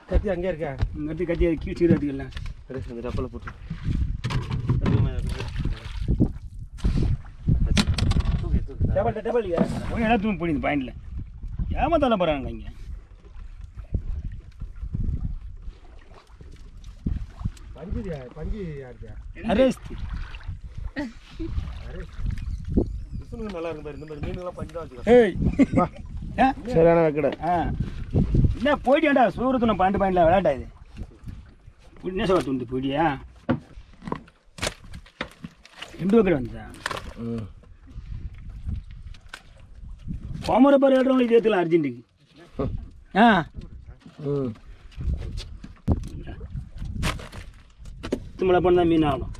கத்தி அங்கே இருக்கா இங்கே கத்தி அது கீழ் சீரத்துக்கு இல்லை சரி இந்த டப்பில் போட்டு டபுள் டபுள் போய் எல்லாத்துக்கும் போய் இந்த பாயிண்டில் ஏமாத்தால போகிறாங்க இங்கே பஞ்சு பஞ்சு யாருக்கா அரேஸ்தி விசுனுக்கு நல்லா இருக்கும் பாரு இந்த மாதிரி மீன்லாம் பஞ்சு தான் வச்சுக்கோ ஏய் ஆ சரியான வைக்கடை ஆ என்ன போயிட்டியாண்டா சூரத்து நான் பன்னெண்டு பாயிண்டில் விளையாட்டா இது என்ன சொல்ல துண்டு போயிட்டியா ரெண்டு வைக்கடை வந்துச்சா ம் கோமர பாரு ஏற்றவங்களும் இது ஏற்றலாம் அர்ஜென்ட்டுக்கு ஆ ம் மழை பண்ணால் மீன் ஆகணும்